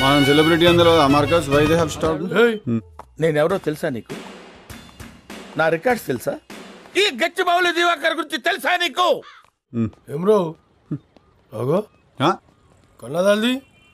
మనం సెలబ్రిటీ అందరూ మార్కస్ వై దే హ్యావ్ స్టాప్ ఏయ్, నేనెవరో తెలుసా నీకు నా రికార్డ్స్ తెలుసా ఈ గచ్చి బావులు దివాకర్ గురించి తెలుసా నీకు ఏం బ్రో అగో కళ్ళదాల్ది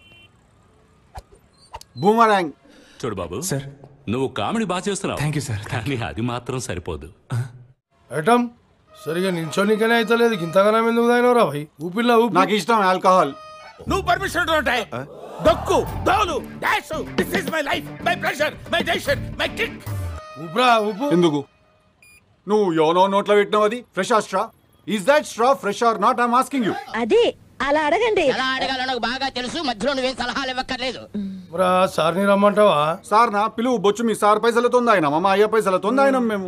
బూమరాంగ్ చూడు బాబు సార్ నువ్వు కామెడీ బాగా చేస్తున్నావు థ్యాంక్ యూ సార్ కానీ అది మాత్రం సరిపోదు ఐటమ్ సరిగా నిల్చోనికనే అయితలేదు ఇంతగానం ఎందుకు తాగినవరా భయ్ ఊపిల్లా ఊపి నాకు ఇష్టం ఆల్కహాల్ నువ్వు పర్మిషన్ ఉంటాయి దొక్కు దోలు dash this is my life my pressure my decision my kick ఊపిరా ఊపు ఎందుకు నువ్వు యోనో నోట్లో పెట్టినావు అది ఫ్రెష్ ఆ straw is that straw fresh or not I'm asking you అదే అలా అడగండి ఎలా అడగాలో నాకు బాగా తెలుసు మధ్యలో నువ్వేం సలహాలు ఇవ్వక్కర్లేదు మరా సార్ని రమ్మంటావా సార్ నా పిలువు బొచ్చు మీ సార్ పైసలతో ఆయన మా అయ్య పైసలతో ఆయన మేము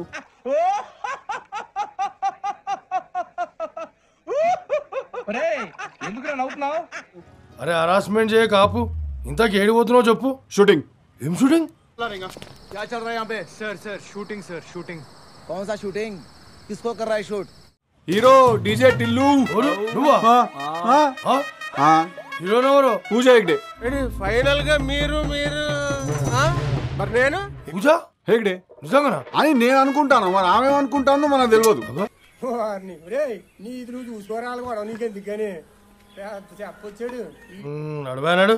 అరే హరాస్మెంట్ చేయ కాపు ఇంతకు ఏడిపోతున్నావు చెప్పు షూటింగ్ ఏం షూటింగ్ कौन सा शूटिंग किसको कर रहा है शूट హీరో డీజే టిల్లు ఎవరు? నువ్వా ఆ, ఆ, ఆ? ఆ, హీరోని ఎవరు పూజ హెగ్డే ఫైనల్ గా మీరు మీరు ఆ? మరి నేను పూజ హెగ్డే నిజంగానా అని నేను అనుకుంటాను మరి ఆమె అనుకుంటానో మనకు తెలియదు వారిని, ఒరేయ్, నీ ఇది నువ్వు చూసుకోరాలు కూడా నీకెందుకు కానీ చెప్పొచ్చాడు నడవానాడు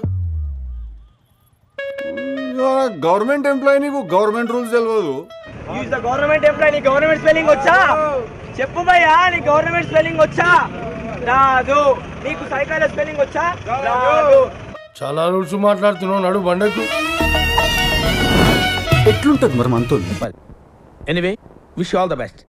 గవర్నమెంట్ ఎంప్లాయీ నీకు గవర్నమెంట్ రూల్స్ తెలియదు గవర్నమెంట్ ఎంప్లాయ్ నీ గవర్నమెంట్ స్పెల్లింగ్ వచ్చా చెప్పు భయ్యా నీ గవర్నమెంట్ స్పెల్లింగ్ వచ్చా రాదు నీకు సైకాలజీ స్పెల్లింగ్ వచ్చా రాదు చాలా రూల్స్ మాట్లాడుతున్నావు నడు బండకు ఎట్లుంటది మరి మనతో anyway wish all the best